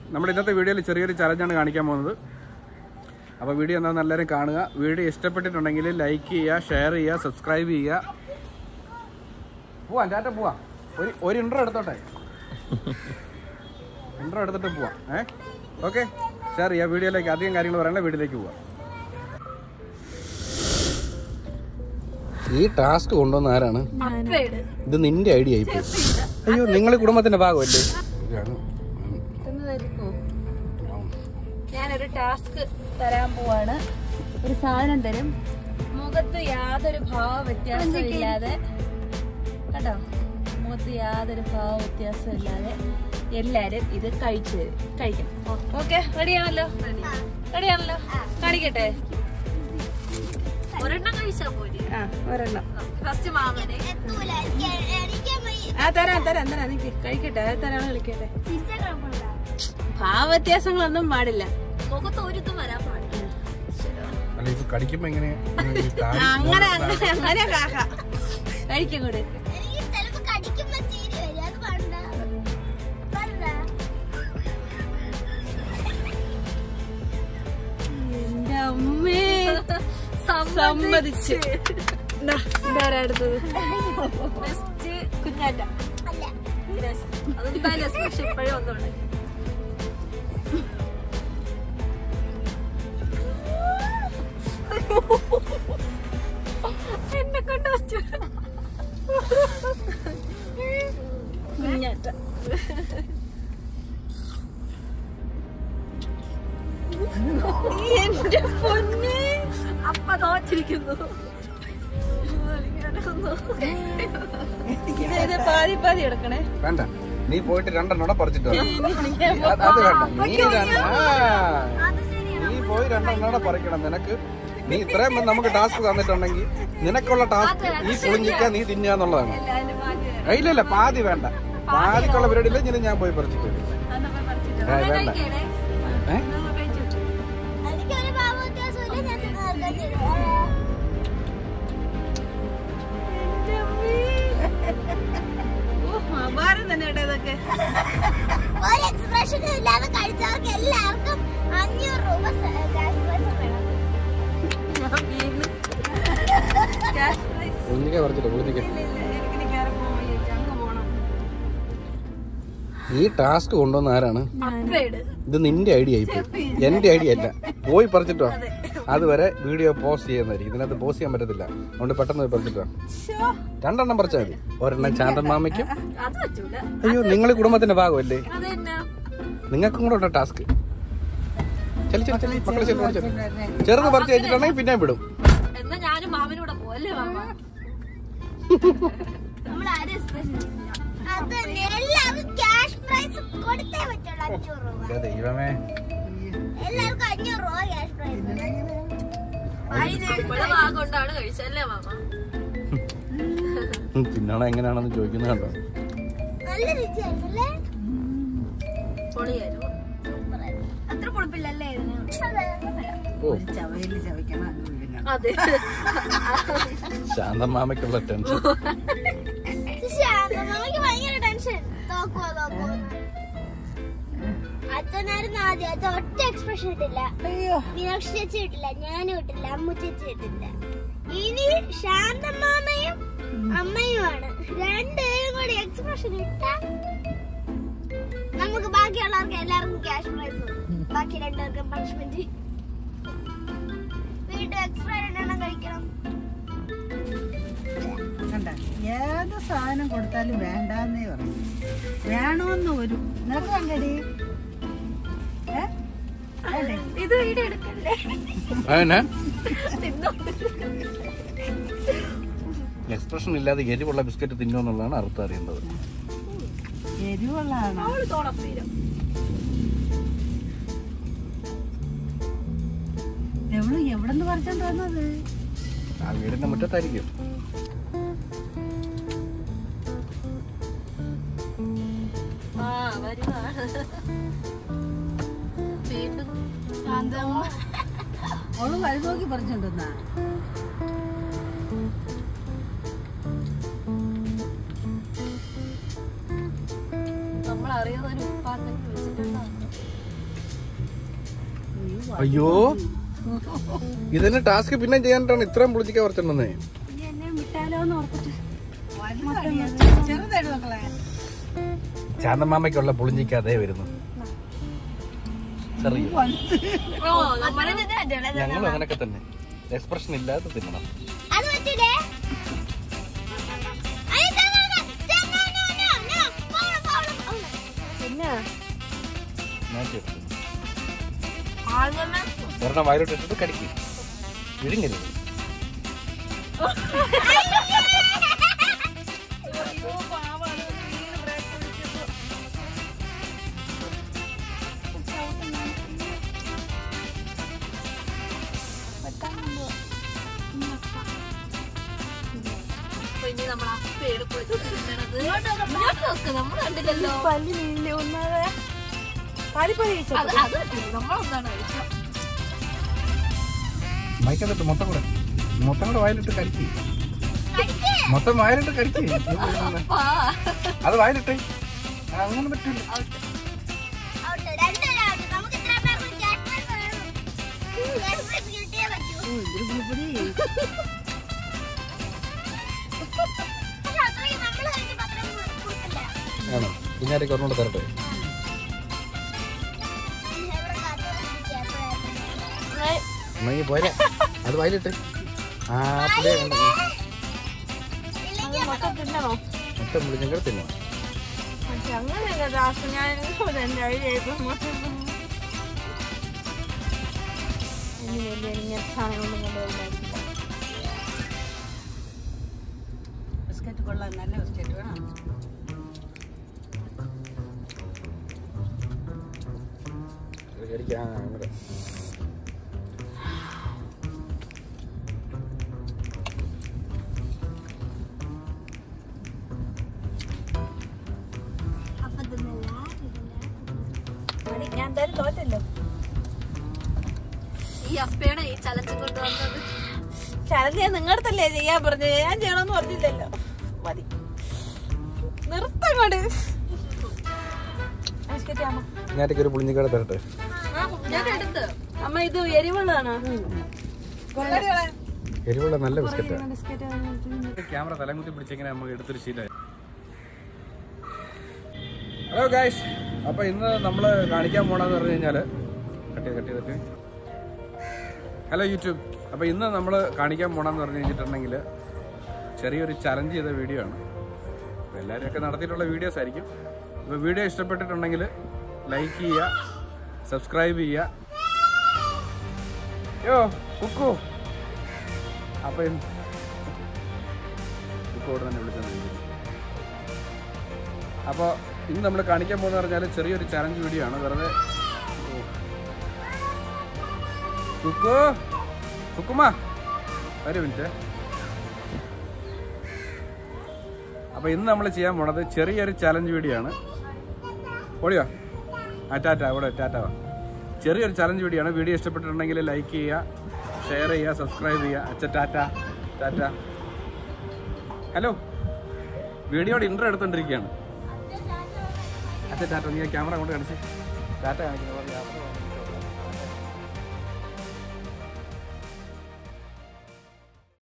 നമ്മുടെ ഇന്നത്തെ വീഡിയോയിൽ ചെറിയൊരു ചലഞ്ചാണ് കാണിക്കാൻ പോകുന്നത് അപ്പോൾ വീഡിയോ എന്താണെന്ന് എല്ലാവരും കാണുക വീഡിയോ ഇഷ്ടപ്പെട്ടിട്ടുണ്ടെങ്കിൽ ലൈക്ക് ചെയ്യുക ഷെയർ ചെയ്യുക സബ്സ്ക്രൈബ് ചെയ്യുക പോവാം ടാറ്റ പോവാം ഒരു ഒരു ഇൻട്രോ എടുത്തോട്ടെ ഇൻട്രോ എടുത്തിട്ട് പോവാം ഏ ഓക്കെ ഷെയർ ചെയ്യുക വീഡിയോയിലേക്ക് അധികം കാര്യങ്ങൾ പറയണ്ട വീഡിയോയിലേക്ക് പോവാം ഈ ടാസ്ക് കൊണ്ടുവന്ന ആരാണ് അപ്പേട് ഇത് നിന്റെ ഐഡിയ ആയിപ്പോയി അയ്യോ നിങ്ങൾ കുടുംബത്തിന്റെ ഭാഗമല്ലേ ഇതാണ്. ഒന്ന് തരുമോ ഞാനൊരു ടാസ്ക് തരാൻ പോവാണ് ഒരു സാധനം തരും മുഖത്ത് യാതൊരു ഭാവ വ്യത്യാസവും ഇല്ലാതെ കേട്ടോ മുഖത്ത് യാതൊരു ഭാവ വ്യത്യാസവും ഇല്ലാതെ എല്ലാരും ഇത് കഴിച്ചു തരും കഴിക്കണം ഓക്കെ റെഡിയാണല്ലോ റെഡിയാണല്ലോ കാണിക്കട്ടെ ഒരെണ്ണം കഴിച്ചാ പോരെ ആ ഒരെണ്ണം ഫസ്റ്റ് മാമനെ ആ തരാം തരാം തരാം നിക്ക് കഴിക്കട്ടെ അത് തരാണ് കളിക്കട്ടെ ഭാവ വ്യത്യാസങ്ങളൊന്നും പാടില്ല മുഖത്ത് ഒരു ഇതും വരാൻ പാടില്ല അല്ല ഇത് കടിക്കുമ്പോ എങ്ങനെ ഈ താടി ആ, അങ്ങനെ അങ്ങനെ അങ്ങനെ കാക്ക കഴിക്കും കൂടെ എന്റെ അമ്മേ സമ്മതിച്ച് ദാ, ഇതാരാ അടുത്തത് നെക്സ്റ്റ് കുഞ്ഞാറ്റ അതെന്തായാലും സ്പെഷ്യൽ ഇപ്പോഴേ ഒന്നുണ്ട് എന്നെ കൊണ്ട് വെച്ചു കുഞ്ഞാറ്റ എന്റെ പൊന്നെ അപ്പ തോറ്റിരിക്കുന്നു ഇത് പാതി പാതി എടുക്കണേ വേണ്ട നീ പോയിട്ട് രണ്ടെണ്ണോടെ പറിച്ചിട്ട് വാ. അത് അത് വേണ്ട നീ രണ്ട്- ആ. നീ പോയി രണ്ടെണ്ണോടെ പറിക്കണം നിനക്ക് നീ ഇത്രയും നമുക്ക് ടാസ്ക് തന്നിട്ടുണ്ടെങ്കിൽ നിനക്കുള്ള ടാസ്ക് ഈ പുളിഞ്ചിക്ക നീ തിന്നുക എന്നുള്ളതാണ് ആ, ഇല്ല ഇല്ല പാതി വേണ്ട പാതിക്കുള്ള പരിപാടി ഇല്ല ഇങ്ങനെ ഞാൻ പോയി പറിച്ചിട്ട് വരും ആ, വേണ്ട ഏ? എനിക്കൊരു ഭാവ വ്യത്യാസമില്ല ഞാൻ തിന്നു അപാരം തന്നെ കേട്ടോ ഇതൊക്കെ ഒരു എക്സ്പ്രഷനും ഇല്ലാതെ കഴിച്ചവർക്ക് എല്ലാവർക്കും അഞ്ഞൂറ് രൂപ ക്യാഷ് പ്രൈസ് വേണം പുളിഞ്ചിക്ക പറിച്ചിട്ട് പുളിഞ്ചിക്ക എനിക്കിനി കയറി പോകാൻ വയ്യ. അങ്ങ് പോണം ഈ ടാസ്ക് കൊണ്ടുവന്ന ആരാണ് അപ്പേട് ഇത് നിന്റെ ഐഡിയ ആയിപ്പോയി എന്റെ ഐഡിയ അല്ല പോയി പറിച്ചിട്ടോ അതുവരെ വീഡിയോ പോസ്റ്റ് ചെയ്യുന്നതായിരിക്കും ഇതിനകത്ത് പോസ്റ്റ് ചെയ്യാൻ പറ്റത്തില്ല അതുകൊണ്ട് പെട്ടെന്ന് പോയി പറിച്ചിട്ടോ രണ്ടെണ്ണം പറിച്ചാൽ മതി ഒരെണ്ണം ചാന്തൻ മാമയ്ക്കും അത് പറ്റൂല അയ്യോ നിങ്ങൾ കുടുംബത്തിന്റെ ഭാഗമല്ലേ അതെന്നാ നിങ്ങൾക്കും കൂടെ ഉണ്ടോ ടാസ്ക് ചെല്ലു ചെല്ലു ചെല്ലു മക്കളെ ചെല്ലു ചെല്ലു ചെറുത് പറിച്ച് കഴിഞ്ഞിട്ടുണ്ടെങ്കിൽ പിന്നെ വിടും എന്നാ ഞാനും മാമനൂടെ പോലെ മാമ നമ്മൾ ആരും എക്സ്പ്രഷൻ അത് തന്നെ എല്ലാവർക്കും ക്യാഷ് പ്രൈസ് കൊടുത്തേ പറ്റുള്ളൂ അഞ്ഞൂറ് രൂപ എന്റെ ദൈവമേ എല്ലാവർക്കും അഞ്ഞൂറ് രൂപ ക്യാഷ് പ്രൈസ് ഇവിടെ വാ കൊണ്ടാണ് കഴിച്ചല്ലേ മാമ തിന്നണം എങ്ങനെയാണെന്ന് ചോദിക്കുന്നത് കണ്ടോ നല്ല രുചിയായിരുന്നല്ലേ പൊളിയായിരുന്നു അത്ര പൊളിപ്പില്ലല്ലേ ഇതിന് ഓ അതെ ശാന്തൻ മാമയ്ക്കുള്ള ടെൻഷൻ നമുക്ക് ഭയങ്കര ടെൻഷൻ തോക്കുവോ തോക്കുവോ അച്ഛനായിരുന്നു ആദ്യം അച്ഛൻ ഒറ്റ എക്സ്പ്രഷൻ ഇട്ടില്ല മീനാക്ഷി ചേച്ചി ഇട്ടില്ല ഞാനും ഇട്ടില്ല അമ്മു ചേച്ചി ഇട്ടില്ല ഇനി ശാന്തമാമയും അമ്മയുമാണ് രണ്ടുപേരും കൂടി എക്സ്പ്രഷൻ ഇട്ട നമുക്ക് ബാക്കിയുള്ളവർക്ക് എല്ലാവർക്കും ക്യാഷ് പ്രൈസ് ബാക്കി രണ്ടുപേർക്കും പണിഷ്മെന്റ് വീണ്ടും എക്സ്ട്രാ രണ്ടെണ്ണം കഴിക്കണം കണ്ട ഏത് സാധനം കൊടുത്താലും വേണ്ടാന്നേ പറയും വേണമെന്ന് ഒരു നിനക്ക് കണ്ടടി ഏ? വേണ്ടേ? ഇത് വീഡിയോ എടുക്കല്ലേ അതന്നെ എക്സ്പ്രഷൻ ഇല്ലാതെ എരിവുള്ള ബിസ്ക്കറ്റ് തിന്നുമെന്നുള്ളതാണ് അർത്ഥം അറിയേണ്ടത് എരിവുള്ളതാണ് അവള് തോളപ്പീരം എവിടെ എവിടെ നിന്ന് പറിച്ചോണ്ട് വന്നത് ആ വീടിന്റെ മുറ്റത്തായിരിക്കും ആ വരുവാണ് വീണ്ടും ശാന്തമ്മ അവള് വഴി നോക്കി പറിച്ചോണ്ട് വന്നാ നമ്മൾ അറിയാതെ ഒരു ഉപ്പാക്കി വെച്ചിട്ടുണ്ടാവും അയ്യോ ഇതിന് ടാസ്ക് പിന്നെ ചെയ്യാനായിട്ടാണ് ഇത്രയും പുളിച്ചിക്ക പറിച്ചിട്ടുണ്ടെന്നേ ഇനി എന്നെ വിട്ടാലോന്ന് ഓർത്തിട്ട് ചെറുതായിട്ട് മക്കളെ ശാന്തമാമയ്ക്കുള്ള പുളിഞ്ചിക്ക അതേ വരുന്നു ചെറിയ ഓ നമ്മളെ ഞങ്ങളും അങ്ങനൊക്കെ തന്നെ എക്സ്പ്രഷൻ ഇല്ലാതെ തിന്നണം അത് പറ്റൂലേ അയ്യോ, ദാ, ദാ, ദാ. ദാ, no, no, no, no. പോകണം, പോകണം, പോകണം. പിന്നെ മാറ്റി എടുത്തു ആദ്യമേ ഒരെണ്ണം വയലോട്ട് ഇട്ടിട്ട് കടിക്കും വിഴുങ്ങരുത് അപ്പൊ ഇനി നമ്മൾ അപ്പയാണ് പൊളിച്ചിട്ടുണ്ടത് ഇങ്ങോട്ട് നോക്ക് നമ്മൾ കണ്ടില്ലല്ലോ പല്ല് നീല ഒന്നാതെ പാലിപ്പതി കഴിച്ചോ അത് അത് പറ്റില്ല നമ്മളൊന്നാണ് കഴിച്ചത് മയക്കത്തിട്ട് മൊത്തം കൂടെ മൊത്തം കൂടെ വയലിട്ട് കരിക്ക് കടിക്ക്. മൊത്തം വയലിട്ട് കരിക്ക് ആ അത് വയലിട്ട് അങ്ങനെ പറ്റില്ല Out. രണ്ടുപേരും out. നമുക്ക് ഇത്ര പേർക്ക് cash prize വേണം. Cash prize കിട്ടിയേ പറ്റൂ. പക്ഷെ അത്രയും നമ്മള് കഴിച്ചപ്പോ അത്രയും കൊടുക്കില്ല. ആണോ കുഞ്ഞാരേക്ക് ഒരെണ്ണം തരട്ടെ ഇവിടെ കാത്തോടെ അപ്പോഴായിരുന്നു ഉണ്ടെങ്കിൽ പോരെ അത് വയലിട്ട് ആ പുളിയെ കണ്ടു ഇല്ലെങ്കിൽ മൊത്തം തിന്നണോ മൊത്തം പുളിഞ്ഞെങ്കിൽ തിന്നണം പക്ഷെ അങ്ങനെയല്ല ലാസ്റ്റ് ഞാൻ എന്റെ ഐഡിയ ഇനി വലിയ ഇങ്ങനെ സാധനങ്ങളൊന്നും കൊണ്ടുവരുന്നതായിരിക്കും ബിസ്ക്കറ്റ് കൊള്ളാൻ നല്ല ബിസ്ക്കറ്റ് വേണം കരിക്ക് ആ അങ്ങനെ അപ്പൊ തിന്നില്ല, തിന്നില്ല. ഞാൻ എന്തായാലും തോറ്റല്ലോ ഈ അപ്പയാണ് ഈ ചലഞ്ച് കൊണ്ടുവന്നത് ചലഞ്ച് ഞാൻ നിങ്ങളുടെ അടുത്തല്ലേ ചെയ്യാൻ പറഞ്ഞത് ഞാൻ ചെയ്യണമെന്ന് പറഞ്ഞില്ലല്ലോ മതി നിർത്തങ്ങോട്ട് ബിസ്ക്കറ്റ് അമ്മ കുഞ്ഞാരേക്ക് ഒരു പുളിഞ്ഞിക്കട തരട്ടെ ഞാൻ എടുത്ത് അമ്മ ഇത് എരിവുള്ളതാണോ എരിവുള്ള നല്ല ബിസ്ക്കറ്റാണ് ബിസ്ക്കറ്റ് ക്യാമറ തലകുത്തി പിടിച്ചെങ്ങനെ നമുക്ക് എടുത്തൊരു ശീലമായി ഹലോ ഗായ്സ് അപ്പൊ ഇന്ന് നമ്മൾ കാണിക്കാൻ പോണെന്ന് പറഞ്ഞു കഴിഞ്ഞാല് കട്ടി കട്ടി കട്ടി ഹലോ യൂട്യൂബ് അപ്പൊ ഇന്ന് നമ്മൾ കാണിക്കാൻ പോണെന്ന് പറഞ്ഞു കഴിഞ്ഞിട്ടുണ്ടെങ്കിൽ ചെറിയൊരു ചലഞ്ച് ചെയ്ത വീഡിയോ ആണ് അപ്പോൾ എല്ലാവരും ഒക്കെ നടത്തിയിട്ടുള്ള വീഡിയോസ് ആയിരിക്കും അപ്പോൾ വീഡിയോ ഇഷ്ടപ്പെട്ടിട്ടുണ്ടെങ്കിൽ ലൈക്ക് ചെയ്യുക സബ്സ്ക്രൈബ് ചെയ്യുക യോ കുക്കു അപ്പം കുക്കോട് തന്നെ വിളിച്ചത് അപ്പോൾ ഇന്ന് നമ്മൾ കാണിക്കാൻ പോകുന്നത് പറഞ്ഞാൽ ചെറിയൊരു ചലഞ്ച് വീഡിയോ ആണ് വെറുതെ ഓ. കുക്കു കുക്കുമാ ഒരു മിനിറ്റ് അപ്പോൾ ഇന്ന് നമ്മൾ ചെയ്യാൻ പോണത് ചെറിയൊരു ചലഞ്ച് വീഡിയോ ആണ് ഓടിയോ ആ ടാറ്റ ഇവിടെ ടാറ്റ വാ. ചെറിയൊരു ചലഞ്ച് വീഡിയോ ആണ് വീഡിയോ ഇഷ്ടപ്പെട്ടിട്ടുണ്ടെങ്കിൽ ലൈക്ക് ചെയ്യുക ഷെയർ ചെയ്യുക സബ്സ്ക്രൈബ് ചെയ്യുക അച്ഛ ടാറ്റ ടാറ്റ ഹലോ വീഡിയോയുടെ ഇൻട്രോ എടുത്തോണ്ടിരിക്കുകയാണ് അച്ഛ ടാറ്റ നീ ക്യാമറ കൊണ്ട് കാണിച്ച് ടാറ്റ കാണിക്കുന്നത്